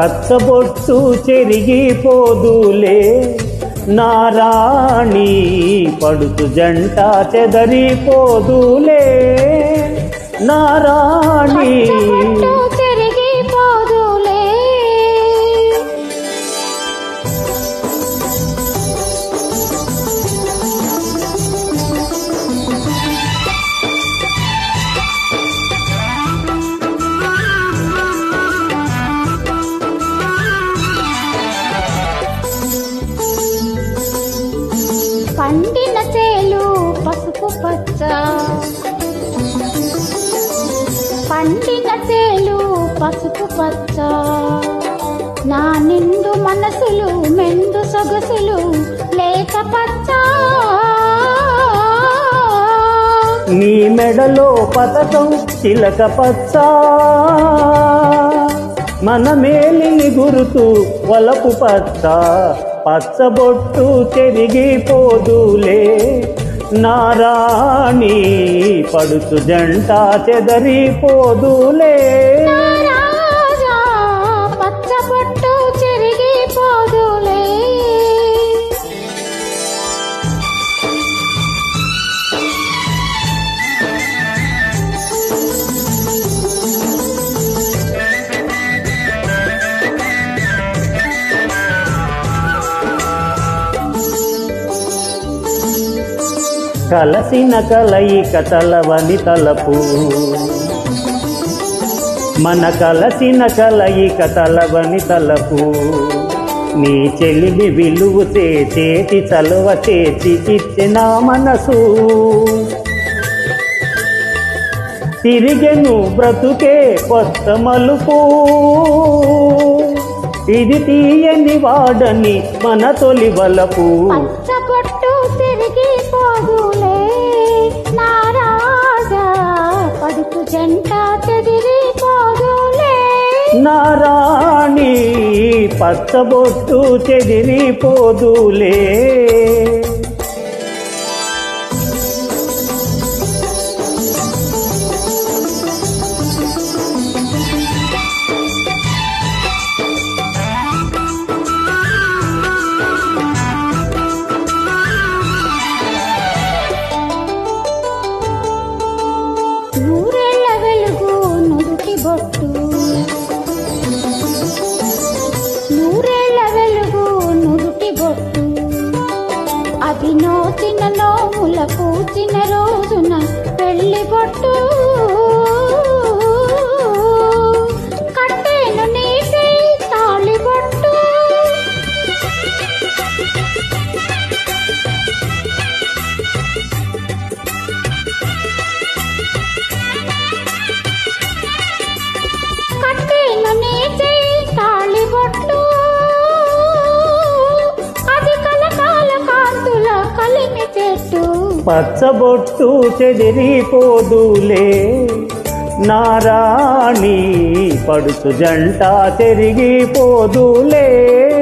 పచ్చబొట్టు చెరిగిపోదులే నారాణి పడుతు జంట చెదరిపోదులే నారాణి పచ్చబొట్టు చెరిగిపోదులే పండిన చేలు పసుపు పచ్చ పండిన చేలు పసుపు పచ్చ నా నిండు మనసులు మెండు సొగసులు లేక పచ్చ నీ మెడలో పతకం చిలక పచ్చ మన మేలిని గురుతు వలపు పచ్చ పచ్చబొట్టు చెరిగిపోదులే నారాణి పడుతు జంట చెదరిపోదులే నా రాజా పచ్చబొట్టు చెరిగిపోదులే కలసిన కలయిక తలవని తలపు మన కలసిన కలయిక తలవని తలపు నీ చెలిమి విలువ చేతి చలువ చేతి ఇచ్చిన మనసు తిరిగెను బ్రతుకే కొత్త మలుపు ఇది తీయని వాడని మన తొలి వలపు పచ్చబొట్టు చెరిగిపోదులే నా రాజా పడుకు జంట చెదిరిపోదులే నారాణి పచ్చబొట్టు చెదిరిపోదులే నూరేళ్ల వెలుగు నుదుటి బొట్టు నూరేళ్ల వెలుగు నుదుటి బొట్టు అది నోచిన నోముల పూచిన రోజున పెళ్లి బొట్టు కట్టేను నీటి తాళి బొట్టు కట్టేను నీటి తాళి బొట్టు అది కలకాల కాంతుల కలిమి చెట్టు పచ్చబొట్టు చెదిరిపోదులే నారాణి పడుచు జంట తిరిగిపోదులే